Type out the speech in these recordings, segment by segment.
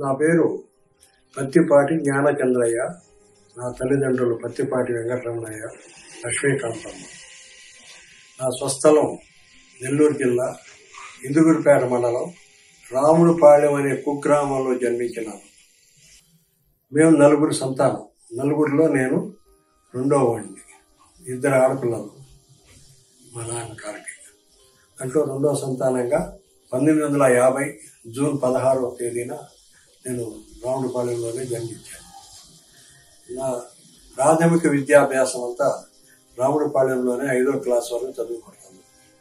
నా పేరు పత్తిపాటి జ్ఞానచంద్రయ్య నా తల్లిదండ్రులు పత్తిపాటి వెంకటరమణయ్య లక్ష్మీకాంతమ్మ నా స్వస్థలం నెల్లూరు జిల్లా ఇందుగురిపేట మండలం రాముడిపాళెం అనే కుగ్రామంలో జన్మించినాను మేము నలుగురు సంతానం నలుగురిలో నేను రెండో వాడిని ఇద్దరు ఆడపిల్లలు మా నాన్నగారికి అంటూ రెండో సంతానంగా పంతొమ్మిది వందల యాభై జూన్ పదహారవ తేదీన నేను రాముడిపాలెంలోనే జన్మించాను నా ప్రాథమిక విద్యాభ్యాసం అంతా రాముడిపాలెంలోనే ఐదో క్లాస్ వరకు చదువుకుంటాను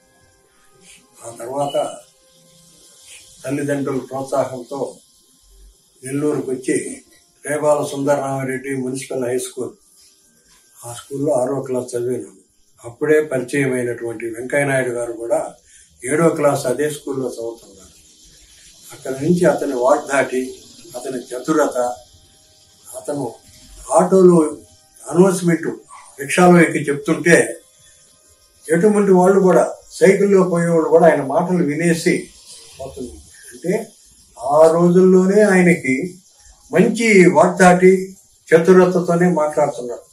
ఆ తర్వాత తల్లిదండ్రుల ప్రోత్సాహంతో నెల్లూరుకు వచ్చి Repala Sundararami Reddy municipal high school ఆ స్కూల్లో ఆరో క్లాస్ చదివాను అప్పుడే పరిచయం అయినటువంటి వెంకయ్య నాయుడు గారు కూడా ఏడో క్లాస్ అదే స్కూల్లో చదువుతున్నారు అక్కడి నుంచి అతని వాగ్దాటి అతని చతురత అతను ఆటోలో అనౌన్స్మెంట్ రిక్షాలో ఎక్కి చెప్తుంటే ఎటువంటి వాళ్ళు కూడా సైకిల్లో పోయేవాళ్ళు కూడా ఆయన మాటలు వినేసి పోతుంది అంటే ఆ రోజుల్లోనే ఆయనకి మంచి వాగ్దాటి చతురతతోనే మాట్లాడుతున్నారు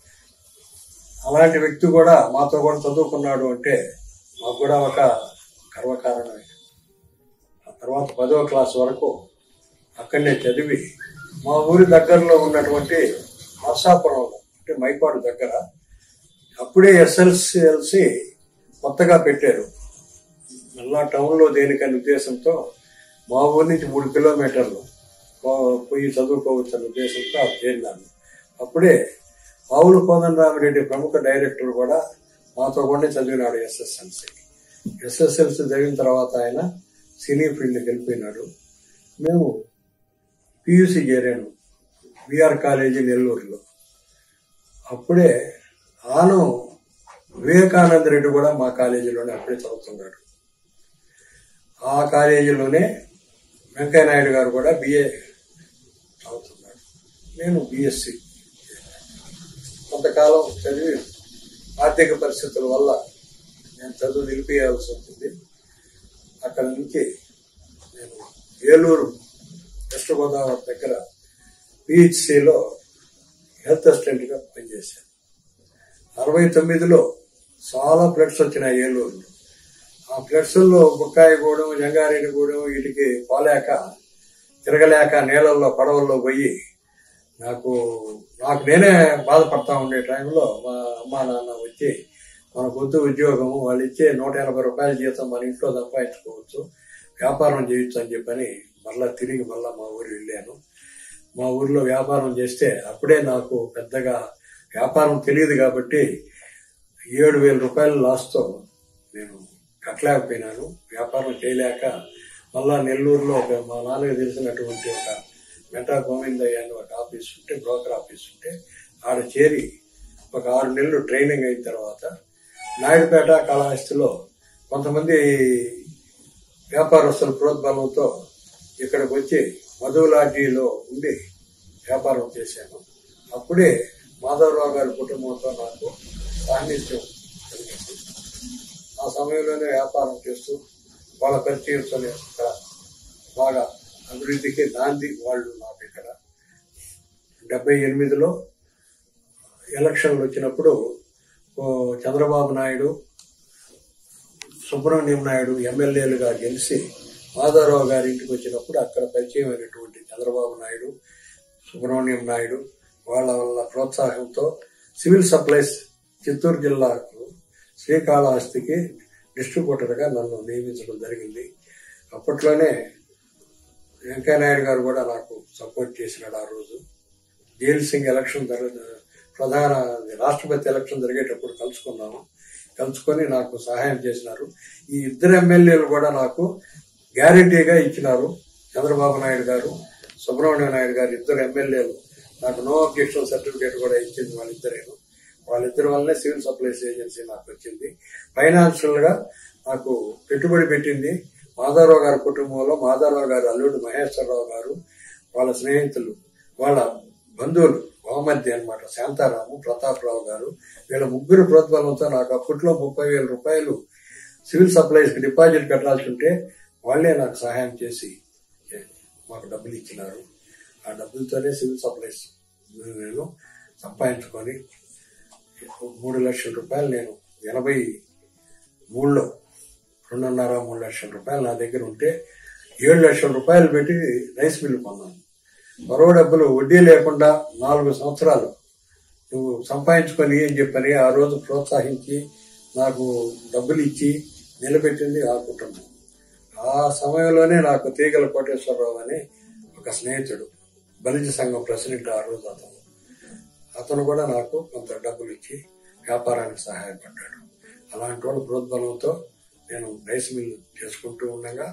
అలాంటి వ్యక్తి కూడా మాతో కూడా చదువుకున్నాడు అంటే మాకు కూడా ఒక గర్వకారణమే ఆ తర్వాత పదవ క్లాస్ వరకు అక్కడనే చదివి మా ఊరి దగ్గరలో ఉన్నటువంటి నర్సాపురంలో అంటే మైపాడు దగ్గర అప్పుడే ఎస్ఎల్సిఎల్సి కొత్తగా పెట్టారు మళ్ళా టౌన్లో దేనికని ఉద్దేశంతో మా ఊరి నుంచి మూడు కిలోమీటర్లు పో- పోయి చదువుకోవచ్చు అనే ఉద్దేశంతో అది చేరినాను అప్పుడే పావులు కోదండరామిరెడ్డి ప్రముఖ డైరెక్టర్ కూడా మాతో కూడా చదివినాడు ఎస్ఎస్ఎల్సి ఎస్ఎస్ఎల్సి చదివిన తర్వాత ఆయన సినీ ఫీల్డ్కి వెళ్ళిపోయినాడు మేము పియూసి చేరాను విఆర్ కాలేజీ నెల్లూరులో అప్పుడే ఆను వివేకానంద రెడ్డి కూడా మా కాలేజీలోనే అప్పుడే చదువుతున్నాడు ఆ కాలేజీలోనే వెంకయ్య నాయుడు గారు కూడా బిఏ చదువుతున్నాడు నేను బిఎస్సి కొంతకాలం చదివి ఆర్థిక పరిస్థితుల వల్ల నేను చదువు నిలిపేయాల్సి ఉంటుంది అక్కడ నుంచి నేను ఏలూరు వెస్ట్ గోదావరి దగ్గర పిహెచ్సిలో హెల్త్ అసిస్టెంట్గా పనిచేశాను అరవై తొమ్మిదిలో చాలా ఫ్లడ్స్ వచ్చినాయి ఏలూరులో ఆ ఫ్లడ్స్లో బుక్కాయిగూడెం జంగారెడ్డిగూడెం వీటికి పోలేక తిరగలేక నీళ్ళల్లో పడవల్లో పోయి నాకు నాకు నేనే బాధపడతా ఉండే టైంలో మా అమ్మా నాన్న వచ్చి మనకు వద్దు ఉద్యోగము వాళ్ళు ఇచ్చే నూట ఎనభై రూపాయల జీతం మన ఇంట్లో సంపాదించుకోవచ్చు వ్యాపారం చేయొచ్చు అని చెప్పని మళ్ళా తిరిగి మళ్ళా మా ఊరు వెళ్ళాను మా ఊర్లో వ్యాపారం చేస్తే అప్పుడే నాకు పెద్దగా వ్యాపారం తెలియదు కాబట్టి ఏడు వేల రూపాయల లాస్తో నేను కట్టలేకపోయినాను వ్యాపారం చేయలేక మళ్ళా నెల్లూరులో ఒక మా నాన్నకి తెలిసినటువంటి ఒక మెటా గోవిందయ్య అని ఒక ఆఫీస్ ఉంటే బ్రోకర్ ఆఫీస్ ఉంటే ఆడ చేరి ఒక ఆరు నెలలు ట్రైనింగ్ అయిన తర్వాత నాయుడుపేట కళాహస్తిలో కొంతమంది వ్యాపారస్తుల ప్రోద్బలంతో ఇక్కడికి వచ్చి మధులాడ్జీలో ఉండి వ్యాపారం చేశాను అప్పుడే మాధవరావు గారి కుటుంబంతో నాకు సాన్నిధ్యం కలిగింది ఆ సమయంలోనే వ్యాపారం చేస్తూ వాళ్ళ పరిచయంతో ఇక్కడ బాగా అభివృద్ధికి నాంది వాళ్ళు నాకు ఇక్కడ డెబ్బై ఎనిమిదిలో ఎలక్షన్లు వచ్చినప్పుడు ఓ చంద్రబాబు నాయుడు సుబ్రహ్మణ్యం నాయుడు ఎమ్మెల్యేలుగా గెలిచి మాధవరావు గారి ఇంటికి వచ్చినప్పుడు అక్కడ పరిచయం అయినటువంటి చంద్రబాబు నాయుడు సుబ్రహ్మణ్యం నాయుడు వాళ్ళ వల్ల ప్రోత్సాహంతో సివిల్ సప్లైస్ చిత్తూరు జిల్లాకు శ్రీకాళహస్తికి డిస్ట్రిబ్యూటర్గా నన్ను నియమించడం జరిగింది అప్పట్లోనే వెంకయ్య నాయుడు గారు కూడా నాకు సపోర్ట్ చేసినాడు ఆ రోజు జైల్ సింగ్ ఎలక్షన్ జరగ ప్రధాన రాష్ట్రపతి ఎలక్షన్ జరిగేటప్పుడు కలుసుకున్నాము కలుసుకొని నాకు సహాయం చేసినారు ఈ ఇద్దరు ఎమ్మెల్యేలు కూడా నాకు గ్యారంటీగా ఇచ్చినారు చంద్రబాబు నాయుడు గారు సుబ్రహ్మణ్య నాయుడు గారు ఇద్దరు ఎమ్మెల్యేలు నాకు నో అబ్జెక్షన్ సర్టిఫికేట్ కూడా ఇచ్చింది వాళ్ళిద్దరేను వాళ్ళిద్దరి వల్లనే సివిల్ సప్లైస్ ఏజెన్సీ నాకు వచ్చింది ఫైనాన్షియల్ గా నాకు పెట్టుబడి పెట్టింది మాధవరావు గారి కుటుంబంలో మాధవరావు గారి అల్లుడు మహేశ్వరరావు గారు వాళ్ళ స్నేహితులు వాళ్ళ బంధువులు బహుమతి అన్నమాట శాంతారాము ప్రతాపరావు గారు వీళ్ళ ముగ్గురు ప్రోద్బలంతో నాకు అప్పట్లో ముప్పై వేల రూపాయలు సివిల్ సప్లైస్ కి డిపాజిట్ కట్టాల్సి ఉంటే వాళ్ళే నాకు సహాయం చేసి మాకు డబ్బులు ఇచ్చినారు ఆ డబ్బులతోనే సివిల్ సప్లైస్ నేను సంపాదించుకొని మూడు లక్షల రూపాయలు నేను ఎనభై మూడులో రెండున్నర మూడు లక్షల రూపాయలు నా దగ్గర ఉంటే ఏడు లక్షల రూపాయలు పెట్టి రైస్ మిల్లు కొన్నాను మరో డబ్బులు వడ్డీ లేకుండా నాలుగు సంవత్సరాలు నువ్వు సంపాదించుకొని అని చెప్పని ఆ రోజు ప్రోత్సహించి నాకు డబ్బులు ఇచ్చి నిలబెట్టింది ఆ కుటుంబం ఆ సమయంలోనే నాకు తీగల కోటేశ్వరరావు అని ఒక స్నేహితుడు బలిజ సంఘం ప్రెసిడెంట్ ఆ రోజు అతను అతను కూడా నాకు కొంత డబ్బులు ఇచ్చి వ్యాపారానికి సహాయపడ్డాడు అలాంటి వాళ్ళ ప్రోద్బలంతో నేను రైస్ మిల్ చేసుకుంటూ ఉండగా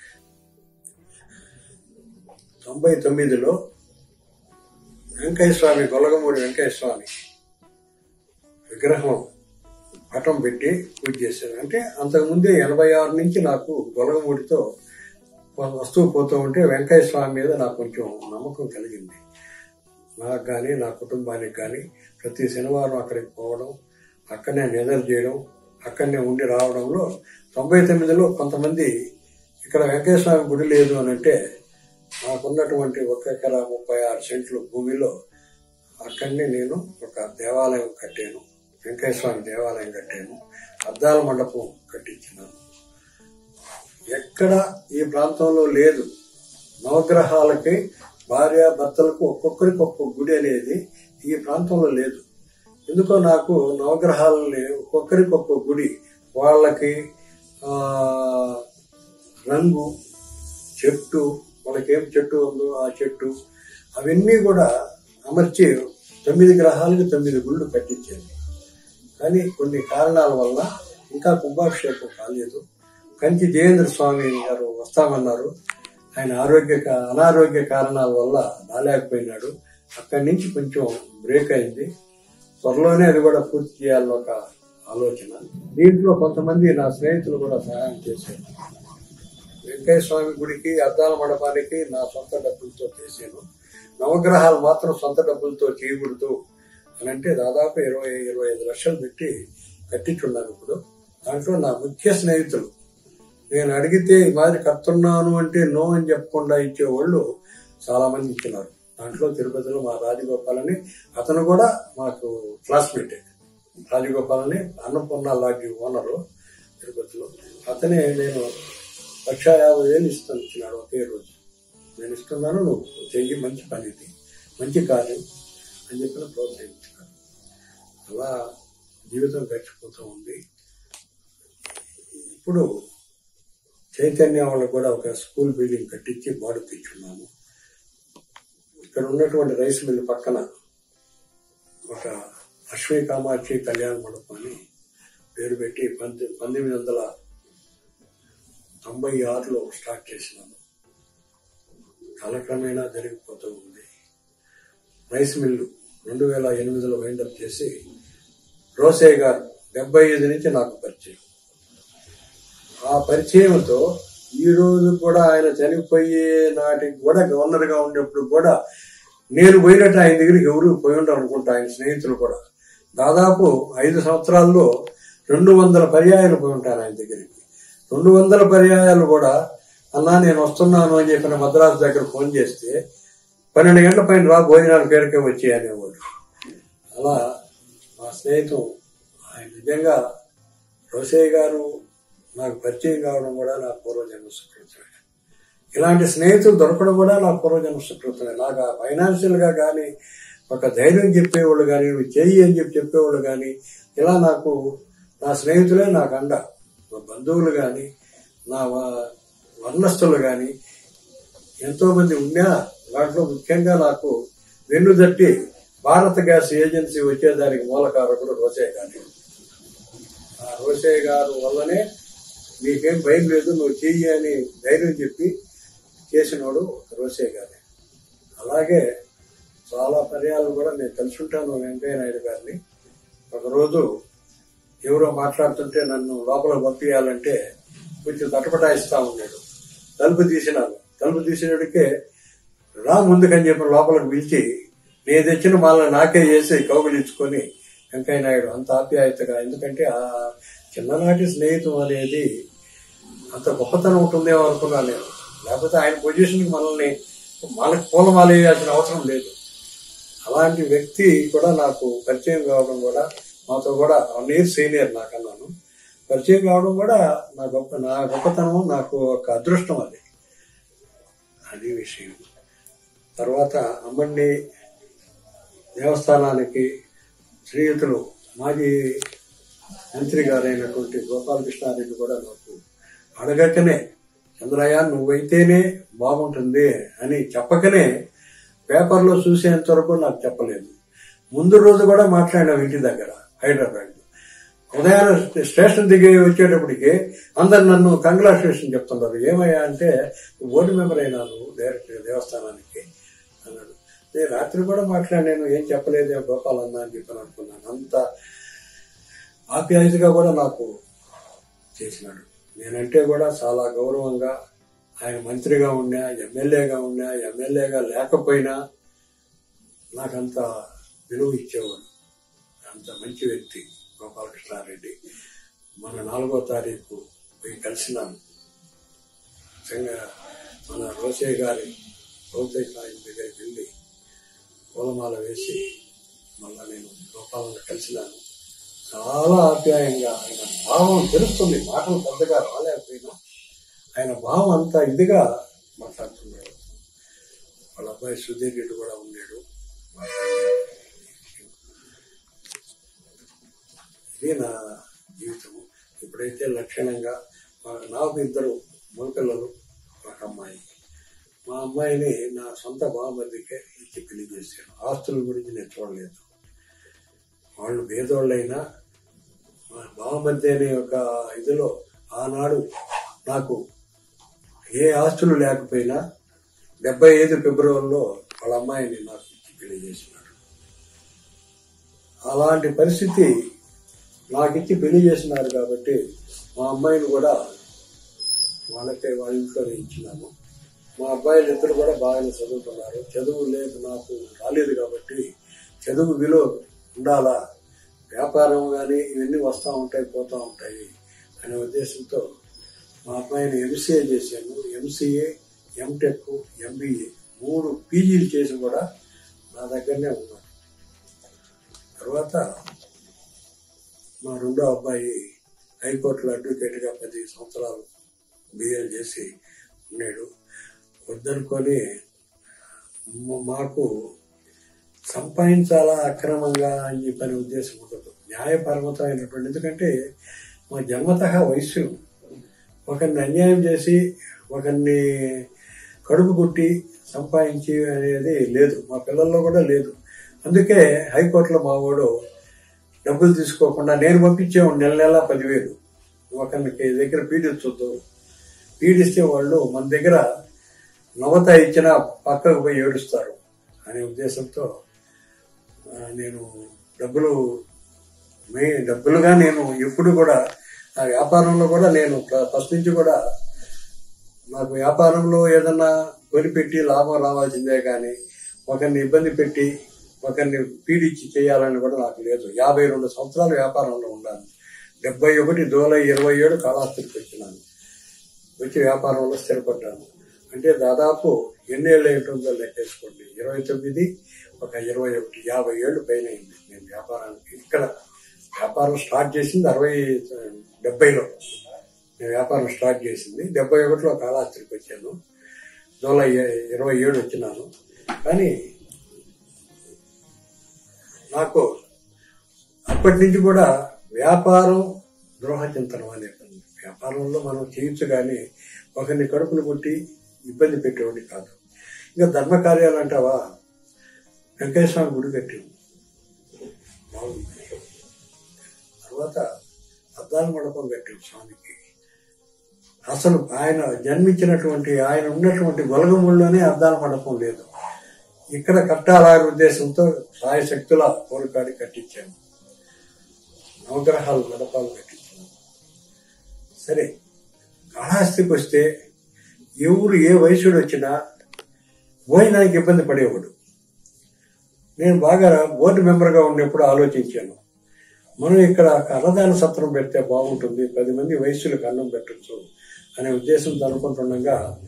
తొంభై తొమ్మిదిలో వెంకయ్య స్వామి గొలగమూడి వెంకయ్య స్వామి విగ్రహం పటం పెట్టి పూజ చేశారు అంటే అంతకుముందే ఎనభై ఆరు నుంచి నాకు గొలగమూడితో వస్తువు పోతూ ఉంటే వెంకయ్య స్వామి మీద నాకు కొంచెం నమ్మకం కలిగింది నాకు కానీ నా కుటుంబానికి కానీ ప్రతి శనివారం అక్కడికి పోవడం అక్కడనే నిద్ర చేయడం అక్కడనే ఉండి రావడంలో తొంభై తొమ్మిదిలో కొంతమంది ఇక్కడ వెంకయ్య స్వామి గుడి లేదు అని అంటే నాకున్నటువంటి ఒక ఎకరా ముప్పై ఆరు సెంట్లు భూమిలో అక్కడనే నేను ఒక దేవాలయం కట్టాను వెంకయ్య స్వామి దేవాలయం కట్టాను అద్దాల మండపం కట్టించినాను ఎక్కడ ఈ ప్రాంతంలో లేదు నవగ్రహాలకి భార్య భర్తలకు ఒక్కొక్కరికి ఒక్కొక్క గుడి అనేది ఈ ప్రాంతంలో లేదు ఎందుకో నాకు నవగ్రహాలని ఒక్కొక్కరికి ఒక్కొక్క గుడి వాళ్ళకి ఆ రంగు చెట్టు వాళ్ళకి ఏం చెట్టు ఉందో ఆ చెట్టు అవన్నీ కూడా అమర్చి తొమ్మిది గ్రహాలకు తొమ్మిది గుళ్ళు కట్టించాను కానీ కొన్ని కారణాల వల్ల ఇంకా కుంభాభిషేకం కాలేదు కంచి జయేంద్ర స్వామి గారు వస్తామన్నారు ఆయన ఆరోగ్య కా- అనారోగ్య కారణాల వల్ల రాలేకపోయినాడు అక్కడి నుంచి కొంచెం బ్రేక్ అయింది త్వరలోనే అది కూడా పూర్తి చేయాలని ఒక ఆలోచన దీంట్లో కొంతమంది నా స్నేహితులు కూడా సహాయం చేశారు వెంకయ్య స్వామి గుడికి అద్దాల మండపానికి నా సొంత డబ్బులతో చేశాను నవగ్రహాలు మాత్రం సొంత డబ్బులతో చేయకూడదు అని అంటే దాదాపు ఇరవై ఇరవై ఐదు లక్షలు పెట్టి కట్టించున్నాను ఇప్పుడు దాంట్లో నా ముఖ్య స్నేహితులు నేను అడిగితే ఈ మాదిరి కడుతున్నాను అంటే నో అని చెప్పకుండా ఇచ్చేవాళ్ళు చాలా మంది ఇచ్చినారు దాంట్లో తిరుపతిలో మా రాజగోపాల్ అని అతను కూడా మాకు క్లాస్మేటే రాజగోపాల్ అని అన్నపూర్ణ లాడ్జి ఓనరు తిరుపతిలో అతనే నేను లక్ష యాభై వేలు ఇస్తాను ఇచ్చినాడు ఒకే రోజు నేను ఇస్తున్నాను నువ్వు చెయ్యి మంచి పని ఇది మంచి కార్యం అని చెప్పిన ప్రోత్సహించినాడు అలా జీవితం గడిచిపోతూ ఉంది ఇప్పుడు చైతన్య వాళ్ళకు కూడా ఒక స్కూల్ బిల్డింగ్ కట్టించి బాడు తెచ్చున్నాము ఇక్కడ ఉన్నటువంటి రైస్ మిల్ పక్కన ఒక అశ్వీ కామాక్షి కళ్యాణ మండపం అని పేరు పెట్టి పంతొ పంతొమ్మిది వందల తొంభై ఆరులో స్టార్ట్ చేసినాము కాలక్రమేణా జరిగిపోతూ ఉంది రైస్ మిల్లు రెండు వేల ఎనిమిదిలో వైండప్ చేసి రోసే గారు డెబ్బై ఐదు నుంచి నాకు పరిచయం ఆ పరిచయంతో ఈ రోజు కూడా ఆయన చనిపోయే నాటికి కూడా గవర్నర్ గా ఉన్నప్పుడు కూడా నేను పోయినట్టు ఆయన దగ్గరికి ఎవరు పోయి ఉండరు అనుకుంటా ఆయన స్నేహితులు కూడా దాదాపు ఐదు సంవత్సరాల్లో రెండు వందల పర్యాయాలు పోయి ఉంటాను ఆయన దగ్గరికి రెండు వందల పర్యాయాలు కూడా అన్నా నేను వస్తున్నాను అని చెప్పిన మద్రాసు దగ్గర ఫోన్ చేస్తే పన్నెండు గంటల పైన రా భోజనాలు పేరుకే వచ్చి అనేవాడు అలా మా స్నేహితం ఆయన నిజంగా రోసయ్య గారు నాకు పరిచయం కావడం కూడా నా పూర్వజన్మ సుకృతమే ఇలాంటి స్నేహితులు దొరకడం కూడా నా పూర్వజన్మ సుకృతమే నాకు ఫైనాన్షియల్ గా కానీ ఒక ధైర్యం చెప్పేవాళ్ళు కానీ నువ్వు చెయ్యి అని చెప్పి చెప్పేవాళ్ళు కానీ ఇలా నాకు నా స్నేహితులే నాకు అండ నా బంధువులు కానీ నా వ- వర్ణస్థులు కానీ ఎంతో మంది ఉన్నా వాటిలో ముఖ్యంగా నాకు వెన్ను తట్టి భారత గ్యాస్ ఏజెన్సీ వచ్చేదానికి మూలకారకుడు రోసే గారు ఆ రోసే గారు వల్లనే నీకేం భయం లేదు నువ్వు చెయ్యి అని ధైర్యం చెప్పి చేసినోడు రోసే గారే అలాగే చాలా పర్యాలు కూడా నేను తెలుసుంటాను వెంకయ్య నాయుడు గారిని ఒకరోజు ఎవరో మాట్లాడుతుంటే నన్ను లోపల పంపించాలంటే కొంచెం తటపటాయిస్తా ఉన్నాడు తలుపు తీసినాను తలుపు తీసినడికే రా ముందుకని చెప్పి లోపలికి పిలిచి నేను తెచ్చిన మాల నాకే చేసి కౌగులించుకొని వెంకయ్య నాయుడు అంత ఆప్యాయతగా ఎందుకంటే ఆ చిన్ననాటి స్నేహితం అనేది అంత గొప్పతనం ఉంటుందేమో అనుకున్నాను నేను లేకపోతే ఆయన పొజిషన్కి మనల్ని మనకు పూలమాల వేయాల్సిన అవసరం లేదు అలాంటి వ్యక్తి కూడా నాకు పరిచయం కావడం కూడా మాతో కూడా వన్ ఇయర్ సీనియర్ నాకన్నాను పరిచయం కావడం కూడా నా గొప్ప నా గొప్పతనం నాకు ఒక అదృష్టం అది అది విషయం తర్వాత అమ్మడిని దేవస్థానానికి శ్రీయుతులు మాజీ మంత్రి గారైనటువంటి గోపాలకృష్ణారెడ్డి కూడా నాకు అడగకనే చంద్రయ్య నువ్వైతేనే బాగుంటుంది అని చెప్పకనే పేపర్లో చూసేంత వరకు నాకు చెప్పలేదు ముందు రోజు కూడా మాట్లాడినాం ఇంటి దగ్గర హైదరాబాద్ ఉదయాన్నే స్టేషన్ దిగి వచ్చేటప్పటికి అందరు నన్ను కంగ్రాచులేషన్ చెప్తున్నారు ఏమయ్యా అంటే బోర్డు మెంబర్ అయినాను డైరెక్టర్ దేవస్థానానికి అన్నాడు నేను రాత్రి కూడా మాట్లాడాను ఏం చెప్పలేదే గోపాల్ అన్న అని చెప్పని అనుకున్నాను అంత ఆప్యాయతగా కూడా నాకు చేసినాడు నేనంటే కూడా చాలా గౌరవంగా ఆయన మంత్రిగా ఉన్నా ఎమ్మెల్యేగా ఉన్నా ఎమ్మెల్యేగా లేకపోయినా నాకంత విలువ ఇచ్చేవాడు అంత మంచి వ్యక్తి గోపాలకృష్ణారెడ్డి మన నాలుగో తారీఖు పోయి కలిసినాను నిజంగా మన రోసయ్య గారి రోసయ్య ఆయన దగ్గరికి వెళ్ళి పూలమాల వేసి మళ్ళా నేను గోపాలను కలిసినాను చాలా ఆప్యాయంగా ఆయన భావం తెలుస్తుంది మాటలు పెద్దగా రాలేకపోయినా ఆయన భావం అంతా ఇదిగా మాట్లాడుతున్నాడు వాళ్ళ అబ్బాయి సుధీర్ రెడ్డి కూడా ఉన్నాడు మాట్లాడాడు. ఇది నా జీవితము ఇప్పుడైతే లక్షణంగా మా- నాకు ఇద్దరు మగపిల్లలు ఒక అమ్మాయి మా అమ్మాయిని నా సొంత బామ్మదికే ఇచ్చి పెళ్లి చేశాను ఆస్తుల గురించి నేను చూడలేదు వాళ్ళు పేదోళ్ళైనా మా బామ్మద్ది అనే ఒక ఇదిలో ఆనాడు నాకు ఏ ఆస్తులు లేకపోయినా డెబ్బై ఐదు ఫిబ్రవరిలో వాళ్ళ అమ్మాయిని నాకు ఇచ్చి పెళ్లి చేసినాడు అలాంటి పరిస్థితి నాకు ఇచ్చి పెళ్లి చేసినారు కాబట్టి మా అమ్మాయిని కూడా వాళ్ళకే వాళ్ళ ఇంట్లోనే ఇచ్చినాము మా అబ్బాయిలు ఇద్దరు కూడా బాగానే చదువుతున్నారు చదువు లేదు నాకు రాలేదు కాబట్టి చదువు విలువ ఉండాలా వ్యాపారం కానీ ఇవన్నీ వస్తూ ఉంటాయి పోతూ ఉంటాయి అనే ఉద్దేశంతో మా అబ్బాయిని ఎంసీఏ చేశాను ఎంసీఏ ఎంటెక్ ఎంబీఏ మూడు పీజీలు చేసి కూడా నా దగ్గరనే ఉన్నాడు తర్వాత మా రెండో అబ్బాయి హైకోర్టులో అడ్వకేట్గా పది సంవత్సరాలు బిఏ చేసి ఉన్నాడు వద్దనుకొని మ- మాకు సంపాదించాలా అక్రమంగా అని చెప్పని ఉద్దేశం ఉండదు న్యాయపరమతమైనటువంటి ఎందుకంటే మా జన్మత వయస్సు ఒకరిని అన్యాయం చేసి ఒకరిని కడుపు కొట్టి సంపాదించి అనేది లేదు మా పిల్లల్లో కూడా లేదు అందుకే హైకోర్టులో మా వాడు డబ్బులు తీసుకోకుండా నేను పంపించేవాడు నెల నెల పదివేలు ఒకరికి దగ్గర పీడించొద్దు పీడిస్తే వాళ్ళు మన దగ్గర నవత ఇచ్చిన పక్కకు పోయి ఏడుస్తారు అనే ఉద్దేశంతో ఆ, నేను డబ్బులు మే డబ్బులుగా నేను ఎప్పుడు కూడా నా వ్యాపారంలో కూడా నేను ఫ- ఫస్ట్ నుంచి కూడా నాకు వ్యాపారంలో ఏదన్నా కొనిపెట్టి లాభం రావాల్సిందే కానీ ఒకరిని ఇబ్బంది పెట్టి ఒకరిని పీడించి చేయాలని కూడా నాకు లేదు యాభై రెండు సంవత్సరాలు వ్యాపారంలో ఉన్నాను డెబ్బై ఒకటి జూలై ఇరవై ఏడు కాళాస్తికి వచ్చినాను వచ్చి వ్యాపారంలో స్థిరపడ్డాను అంటే దాదాపు ఎన్ని ఏళ్ళు ఉంటుందో లెక్కేసుకోండి ఇరవై తొమ్మిది ఒక ఇరవై ఒకటి యాభై ఏళ్ళు పైన అయింది నేను వ్యాపారానికి ఇక్కడ వ్యాపారం స్టార్ట్ చేసింది అరవై డెబ్బైలో నేను వ్యాపారం స్టార్ట్ చేసింది డెబ్బై ఒకటిలో కాళాస్తికి వచ్చాను జూలై ఇరవై ఏడు వచ్చినాను కానీ నాకు అప్పటి నుంచి కూడా వ్యాపారం ద్రోహ చింతనం అనే పని వ్యాపారంలో మనం చేయొచ్చు కానీ ఒకరిని కడుపును కొట్టి ఇబ్బంది పెట్టేవాడిని కాదు ఇంకా ధర్మ కార్యాలు అంటావా వెంకటేశ్వర స్వామి గుడి కట్టాము బాగుంది తర్వాత అద్దాల మండపం కట్టాం స్వామికి అసలు ఆయన జన్మించినటువంటి ఆయన ఉన్నటువంటి గొలగముల్లోనే అద్దాల మండపం లేదు ఇక్కడ కట్టాలనే ఉద్దేశంతో సాయశక్తుల కోరికాడి కట్టించాను నవగ్రహాలు మండపాలు కట్టించాను సరే కాళహస్తికి వస్తే ఎవరు ఏ వయసుడు వచ్చినా భోజనానికి ఇబ్బంది పడేవాడు నేను బాగా బోర్డు మెంబర్గా ఉన్నప్పుడు ఆలోచించాను మనం ఇక్కడ అన్నదాన సత్రం పెడితే బాగుంటుంది పది మంది వయస్సులకు అన్నం పెట్టచ్చు అనే ఉద్దేశంతో అనుకుంటుండగా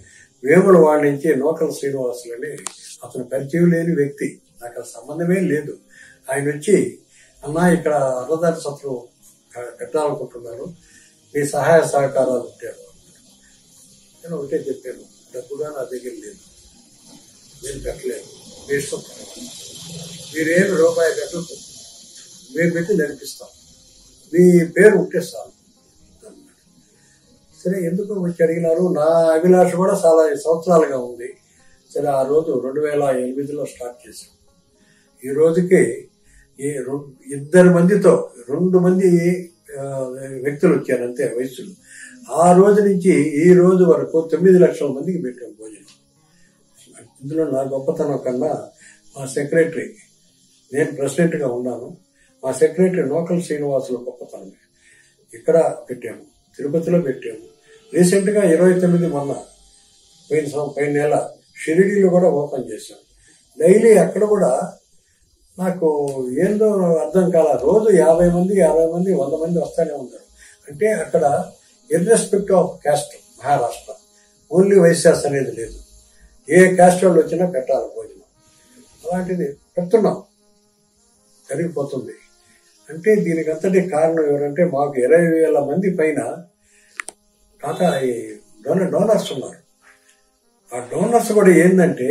వేముల వాళ్ళ నుంచి నూకల శ్రీనివాసులు అని అతను పరిచయం లేని వ్యక్తి నాకు అసలు సంబంధమే లేదు ఆయన వచ్చి అన్నా ఇక్కడ అన్నదాన సత్రం క- కట్టాలనుకుంటున్నాను మీ సహాయ సహకారాలు ఉంటారు నేను ఒకటే చెప్పాను డబ్బుగా నా దగ్గర లేదు నేను పెట్టలేను మీ ఇష్టం మీరేం రూపాయి పెట్టదు మేము పెట్టి నడిపిస్తాం మీ పేరు ఉంటే చాలు అన్నాడు. సరే ఎందుకు వచ్చి అడిగినారు నా అభిలాష కూడా చాలా సంవత్సరాలుగా ఉంది సరే ఆ రోజు రెండు వేల ఎనిమిదిలో స్టార్ట్ చేశాం ఈ రోజుకి ఈ రెం- ఇద్దరు మందితో రెండు మంది ఆ, వ్యక్తులు వచ్చారు అంతే వయసులు ఆ రోజు నుంచి ఈ రోజు వరకు తొమ్మిది లక్షల మందికి పెట్టాం భోజనం ఇందులో నా గొప్పతనం కన్నా మా సెక్రటరీ నేను ప్రెసిడెంట్గా ఉన్నాను మా సెక్రటరీ నోకల్ శ్రీనివాసులు గొప్పతనమే ఇక్కడ పెట్టాము తిరుపతిలో పెట్టాము రీసెంట్గా ఇరవై తొమ్మిది మొన్న పోయిన సం- పోయిన నెల షిరిడీలో కూడా ఓపెన్ చేశాం డైలీ అక్కడ కూడా నాకు ఏందో అర్థం కాల రోజు యాభై మంది యాభై మంది వంద మంది వస్తూనే ఉంటారు అంటే అక్కడ irrespective of caste Maharashtra only Vaishyas అనేది లేదు ఏ క్యాస్ట్ వాళ్ళు వచ్చినా పెట్టాలి భోజనం అలాంటిది పెడుతున్నాం జరిగిపోతుంది అంటే దీనికి అంతటి కారణం ఎవరంటే మాకు ఇరవై వేల మంది పైన కాక ఈ డోనర్ డోనర్స్ ఉన్నారు ఆ డోనర్స్ కూడా ఏంటంటే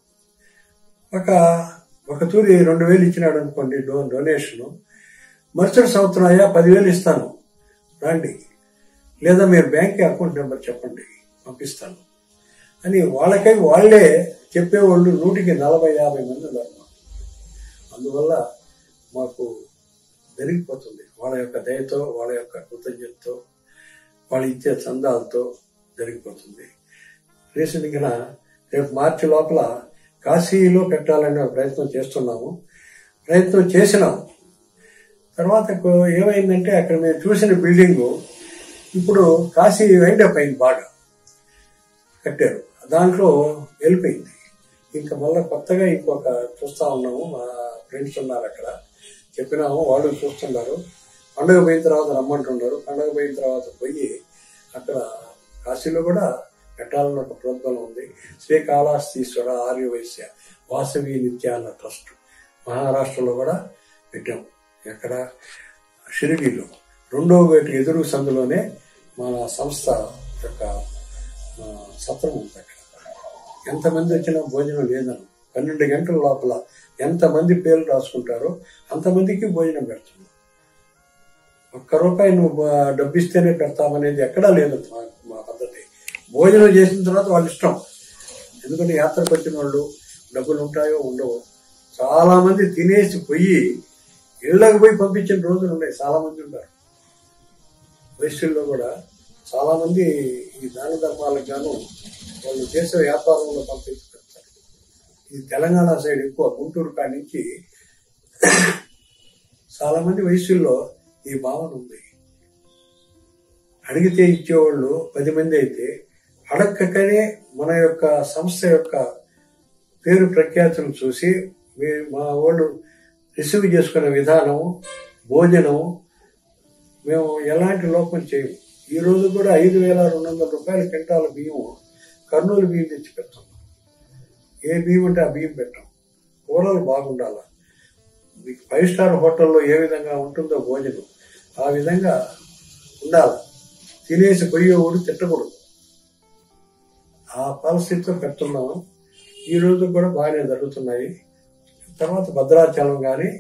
ఒక ఒక తూరి రెండు వేలు ఇచ్చినాడు అనుకోండి డో డొనేషన్ మరుసటి సంవత్సరం అయ్యా పదివేలు ఇస్తాను రండి లేదా మీరు బ్యాంక్ అకౌంట్ నెంబర్ చెప్పండి పంపిస్తాను అని వాళ్ళకై వాళ్ళే చెప్పేవాళ్ళు నూటికి నలభై యాభై మంది ఉన్నారు మాకు. అందువల్ల మాకు జరిగిపోతుంది వాళ్ళ యొక్క దయతో వాళ్ళ యొక్క కృతజ్ఞతతో వాళ్ళు ఇచ్చే చందాలతో జరిగిపోతుంది రీసెంట్గా రేపు మార్చి లోపల కాశీలో పెట్టాలనే ప్రయత్నం చేస్తున్నాము ప్రయత్నం చేసినాము తర్వాత కొ- ఏమైందంటే అక్కడ మేము చూసిన బిల్డింగ్ ఇప్పుడు కాశీ వైండప్ అయింది బాగా కట్టారు దాంట్లో వెళ్ళిపోయింది ఇంకా మళ్ళీ కొత్తగా ఇంకొక చూస్తా ఉన్నాము మా ఫ్రెండ్స్ ఉన్నారు అక్కడ చెప్పినాము వాళ్ళు చూస్తున్నారు పండుగ పోయిన తర్వాత రమ్మంటున్నారు పండుగ పోయిన తర్వాత పోయి అక్కడ కాశీలో కూడా పెట్టాలన్న ఒక ప్రోగ్రాం ఉంది శ్రీకాళహస్తీశ్వర ఆర్యవైశ్య వాసవి నిత్యాన్న ట్రస్ట్ మహారాష్ట్రలో కూడా పెట్టాం ఎక్కడ షిరిడీలో రెండో వేటి ఎదురు సందులోనే మన సంస్థ యొక్క ఆ, సత్రం ఉంది అక్కడ ఎంతమంది వచ్చినా భోజనం లేదను పన్నెండు గంటల లోపల ఎంతమంది పేర్లు రాసుకుంటారో అంతమందికి భోజనం పెడుతున్నాం ఒక్క రూపాయి నువ్వు ఆ, డబ్బు ఇస్తేనే పెడతామనేది ఎక్కడా లేదు మా మా పద్ధతి భోజనం చేసిన తర్వాత వాళ్ళ ఇష్టం ఎందుకంటే యాత్రకు వచ్చిన వాళ్ళు డబ్బులు ఉంటాయో ఉండవో చాలా మంది తినేసి పోయి ఇళ్ళకి పోయి పంపించిన రోజులు ఉన్నాయి చాలా మంది ఉంటారు వైశ్యుల్లో కూడా చాలా మంది ఈ దాన ధర్మాలకు గాను వాళ్ళు చేసే వ్యాపారంలో పంపించి పెడతారు ఈ తెలంగాణ సైడ్ ఎక్కువ గుంటూరు కాడి నుంచి చాలా మంది వయసుల్లో ఈ భావన ఉంది అడిగితే ఇచ్చేవాళ్ళు పది మంది అయితే అడక్కకనే మన యొక్క సంస్థ యొక్క పేరు ప్రఖ్యాతులు చూసి మీ- మా వాళ్ళు రిసీవ్ చేసుకునే విధానం భోజనం మేము ఎలాంటి లోపం చేయము ఈ రోజు కూడా ఐదు వేల రెండు వందల రూపాయల క్వింటాల బియ్యం కర్నూలు బియ్యం తెచ్చి పెడతాం ఏ బియ్యం అంటే ఆ బియ్యం పెట్టాం కూరలు బాగుండాలా మీకు ఫైవ్ స్టార్ హోటల్లో ఏ విధంగా ఉంటుందో భోజనం ఆ విధంగా ఉండాలి తినేసి పోయేవాడు తిట్టకూడదు ఆ పరిస్థితితో పెడుతున్నాము ఈ రోజు కూడా బాగానే జరుగుతున్నాయి తర్వాత భద్రాచలం కానీ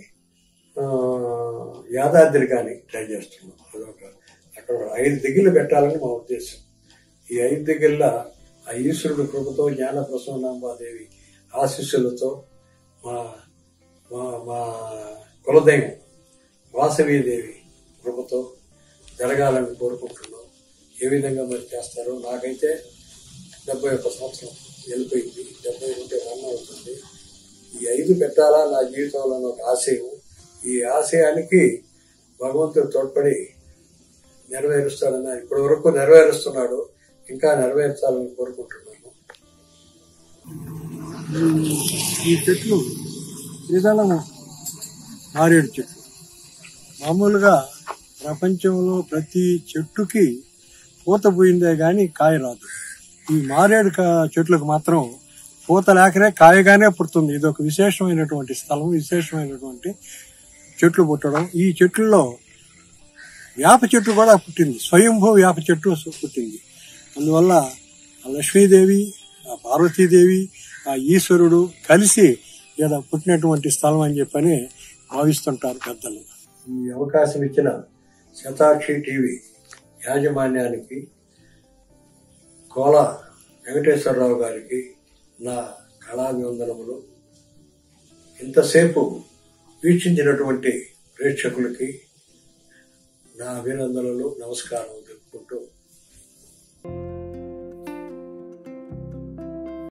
యాదాద్రి కానీ ట్రై చేస్తున్నాం అదొక అక్కడ ఒక ఐదు దిగులు పెట్టాలని మా ఉద్దేశం ఈ ఐదు దిగుల ఆ ఈశ్వరుడు కృపతో జ్ఞాన ప్రసన్నాంబాదేవి ఆశీస్సులతో మా మా మా కులదైవం వాసవీదేవి కృపతో జరగాలని కోరుకుంటున్నాం ఏ విధంగా మరి చేస్తారో నాకైతే డెబ్బై ఒక్క సంవత్సరం వెళ్ళిపోయింది డెబ్బై ఒకటి రన్ అవుతుంది ఈ ఐదు పెట్టాలా నా జీవితంలో అని ఒక ఆశయం ఈ ఆశయానికి భగవంతుడు తోడ్పడి నెరవేరుస్తాడని ఇప్పటి వరకు నెరవేరుస్తున్నాడు ఇంకా నెరవేర్చాలని కోరుకుంటున్నాను ఈ చెట్లు శ్రీకాళం మారేడు చెట్లు మామూలుగా ప్రపంచంలో ప్రతి చెట్టుకి పూత పోయిందే కానీ కాయ రాదు ఈ మారేడు కా- చెట్లకు మాత్రం పూత లేకనే కాయగానే పుడుతుంది ఇది ఒక విశేషమైనటువంటి స్థలం విశేషమైనటువంటి చెట్లు పుట్టడం ఈ చెట్లలో వేప చెట్టు కూడా పుట్టింది స్వయంభూ వేప చెట్టు పుట్టింది అందువల్ల ఆ లక్ష్మీదేవి ఆ పార్వతీదేవి ఆ ఈశ్వరుడు కలిసి ఇక్కడ పుట్టినటువంటి స్థలం అని చెప్పని భావిస్తుంటారు పెద్దలు ఈ అవకాశం ఇచ్చిన శతాక్షి టీవీ యాజమాన్యానికి కోల వెంకటేశ్వరరావు గారికి నా కళాభివందనములు ఇంతసేపు వీక్షించినటువంటి ప్రేక్షకులకి నా అభినందనలు నమస్కారం తెలుపుకుంటూ